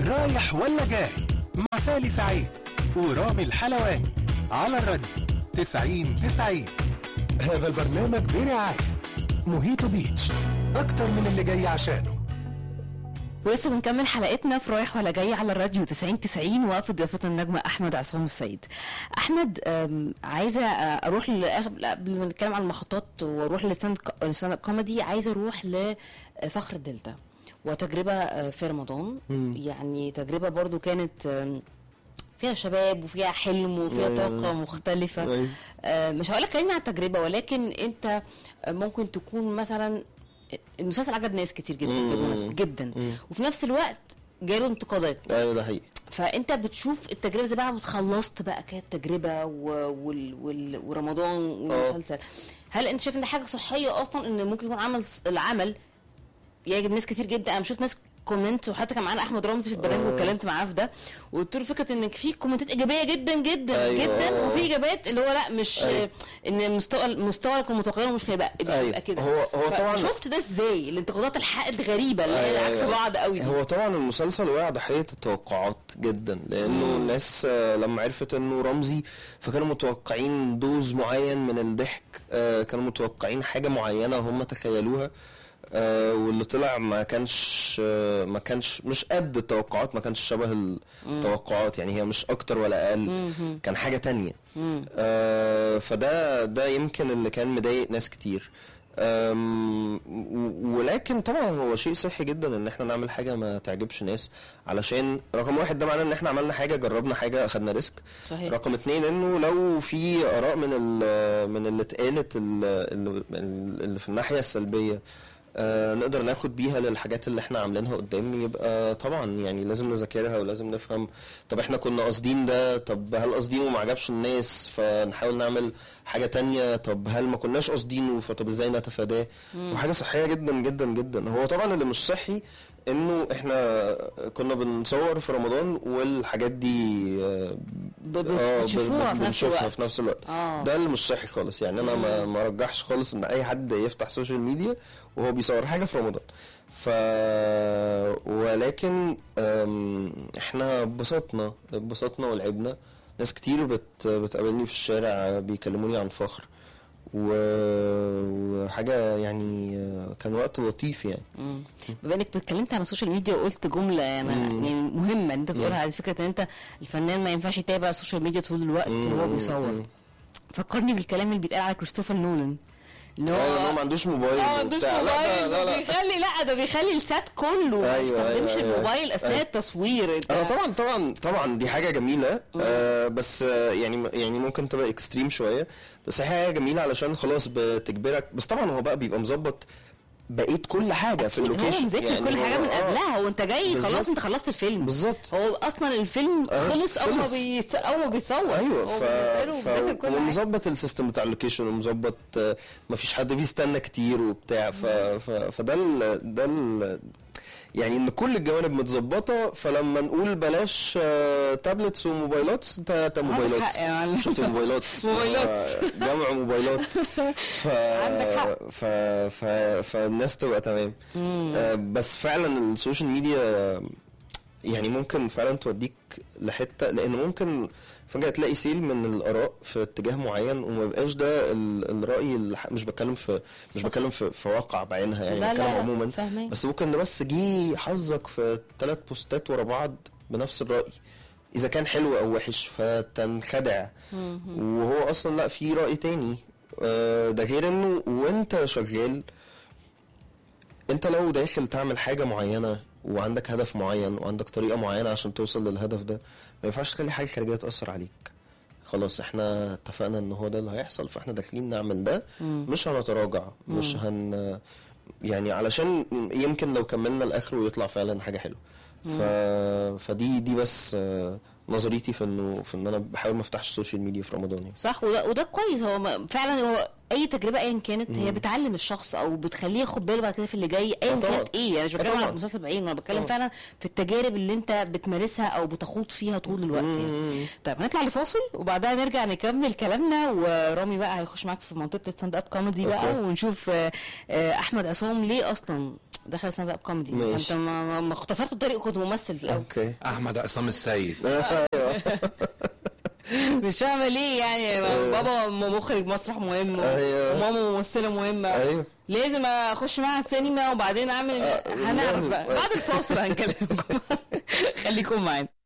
رايح ولا جاي مع سالي سعيد ورامي الحلواني على الراديو 90 90 هذا البرنامج برعاية موهيتو بيتش أكتر من اللي جاي عشانه ولسه بنكمل حلقتنا في رايح ولا جاي على الراديو 90 90 وقف ضيافتنا النجمه احمد عصام السيد. احمد أم، عايزه أه، اروح لآخر- قبل ما نتكلم عن المحطات واروح لستاند ستاند اب كوميدي عايزه اروح لفخر الدلتا وتجربه أه، في رمضان يعني تجربه برضو كانت أم، فيها شباب وفيها حلم وفيها أيوة. طاقه مختلفه أيوة. آه، مش هقول لك كلمه عن التجربه ولكن انت ممكن تكون مثلا المسلسل عجب ناس كتير جدا مم. بالمناسبه جدا مم. وفي نفس الوقت جاله انتقادات ايوه ده حقيقي فانت بتشوف التجربه زي بقى وتخلصت بقى كانت تجربه و... وال... وال... ورمضان والمسلسل هل انت شايف ان ده حاجه صحيه اصلا ان ممكن يكون عمل العمل يعجب ناس كتير جدا انا شفت ناس كومنت وحتى كان معانا احمد رمزي في البرنامج آه. واتكلمت معاه في ده وقلت له فكره ان في كومنتات ايجابيه جدا جدا أيوة. جدا وفي اجابات اللي هو لا مش أيوة. ان مستوى المستوى اللي كنا متوقعينه مش هيبقى مش أيوة. هيبقى كده هو- هو طبعاً- شفت ده ازاي الانتقادات الحقد غريبه اللي هي أيوة، عكس أيوة. بعض قوي دي هو طبعا المسلسل وقع ضحيه التوقعات جدا لانه مم. الناس آه، لما عرفت انه رمزي فكانوا متوقعين دوز معين من الضحك آه، كانوا متوقعين حاجه معينه هم تخيلوها آه، واللي طلع ما كانش آه، ما كانش مش قد التوقعات ما كانش شبه التوقعات يعني هي مش اكتر ولا اقل كان حاجه تانية مم. آه، فده ده يمكن اللي كان مضايق ناس كتير أم، و- ولكن طبعا هو شيء صحي جدا ان احنا نعمل حاجه ما تعجبش ناس علشان رقم واحد ده معناه ان احنا عملنا حاجه جربنا حاجه اخدنا ريسك صحيح رقم اتنين انه لو في اراء من ال من اللي اتقالت ال- اللي اللي في الناحيه السلبيه آه نقدر ناخد بيها للحاجات اللي احنا عاملينها قدام يبقى طبعا يعني لازم نذاكرها ولازم نفهم طب احنا كنا قاصدين ده طب هل قاصدينه وما عجبش الناس فنحاول نعمل حاجه تانية طب هل ما كناش قاصدينه فطب ازاي نتفاداه وحاجه صحيه جدا جدا جدا هو طبعا اللي مش صحي انه احنا كنا بنصور في رمضان والحاجات دي آه، ب- ب- آه، بتشوفوها في نفس بنشوفها الوقت في نفس الوقت اه ده اللي مش صحي خالص يعني انا ما ما رجحش خالص ان اي حد يفتح سوشيال ميديا وهو بيصور حاجه في رمضان ف ولكن أم، احنا اتبسطنا اتبسطنا ولعبنا ناس كتير بت... بتقابلني في الشارع بيكلموني عن فخر و... وحاجه يعني آه، كان وقت لطيف يعني مم. بما انك اتكلمت عن السوشيال ميديا وقلت جمله يعني مم. يعني مهمه انت بتقولها على فكره ان انت الفنان ما ينفعش يتابع السوشيال ميديا طول الوقت وهو مم. بيصور مم. فكرني بالكلام اللي بيتقال على كريستوفر نولان اللي ايوه هو هو ما عندوش موبايل اه مش وبتاع. لا موبايل لا ده لا بيخلي لا ده بيخلي السات كله ما أيوة، يستخدمش أيوة، أيوة. الموبايل اثناء أيوة. التصوير انت انا طبعا طبعا طبعا دي حاجه جميله آه بس آه يعني يعني ممكن تبقى اكستريم شويه بس هي حاجه جميله علشان خلاص بتجبرك بس طبعا هو بقى بيبقى مظبط بقيت كل حاجه في هو اللوكيشن مذاكر كل هو- حاجه من آه، قبلها هو انت جاي خلاص بالظبط. انت خلصت الفيلم بالظبط هو اصلا الفيلم آه، خلص اول ما خلص. بيت... اول ما بيتصور ايوه هو ف... بالنسبة له ف... بيذاكر كل حاجة. ومظبط السيستم بتاع اللوكيشن ومظبط آه، مفيش حد بيستنى كتير وبتاع ف... ف... فده ال... ده ال... يعني ان كل الجوانب متظبطه فلما نقول بلاش آه، تابلتس وموبايلات انت انت موبايلات حق يا معلم. شفت موبايلات موبايلات. آه، جمع موبايلات ف... عندك حق. ف... ف... فالناس تبقى تمام آه، بس فعلا السوشيال ميديا يعني ممكن فعلا توديك لحته لان ممكن فجاه تلاقي سيل من الاراء في اتجاه معين وما يبقاش ده ال- الراي الح- مش بتكلم في مش صح. بتكلم في, في واقع بعينها يعني لا، بتكلم لا، لا، عموما فاهمين. بس ممكن ده بس جه حظك في ثلاث بوستات ورا بعض بنفس الراي اذا كان حلو او وحش فتنخدع وهو اصلا لا في راي تاني آه، ده غير انه وانت شغال انت لو داخل تعمل حاجه معينه وعندك هدف معين وعندك طريقه معينه عشان توصل للهدف ده ما ينفعش تخلي حاجه خارجيه تاثر عليك خلاص احنا اتفقنا ان هو ده اللي هيحصل فاحنا داخلين نعمل ده مش هنتراجع مش هن يعني علشان يمكن لو كملنا الاخر ويطلع فعلا حاجه حلوه ف... فدي دي بس آه، نظريتي في انه في ان انا بحاول ما افتحش السوشيال ميديا في رمضان يعني صح وده, وده كويس هو ما- فعلا هو اي تجربه ايا كانت هي بتعلم الشخص او بتخليه ياخد باله بعد كده في اللي جاي ايا آه طبعاً. كانت ايه يعني مش آه بتكلم على طبعاً. مسلسل بعيد انا بتكلم طبعاً. فعلا في التجارب اللي انت بتمارسها او بتخوض فيها طول الوقت يعني طيب هنطلع لفاصل وبعدها نرجع نكمل كلامنا ورامي بقى هيخش معاك في منطقه الستاند اب كوميدي بقى أوكي. ونشوف آه، آه، احمد عصام ليه اصلا دخل ستاند اب كوميدي ماشي. انت ما, ما, ما اختصرت الطريق كنت ممثل في الاول اوكي احمد عصام السيد مش فاهمه ليه يعني بابا مخرج مسرح مهم أيوة. وماما ممثله مهمه ايوه لازم اخش معاها السينما وبعدين اعمل هنعرف لازم. بقى بعد الفاصل هنكلمكم خليكم معانا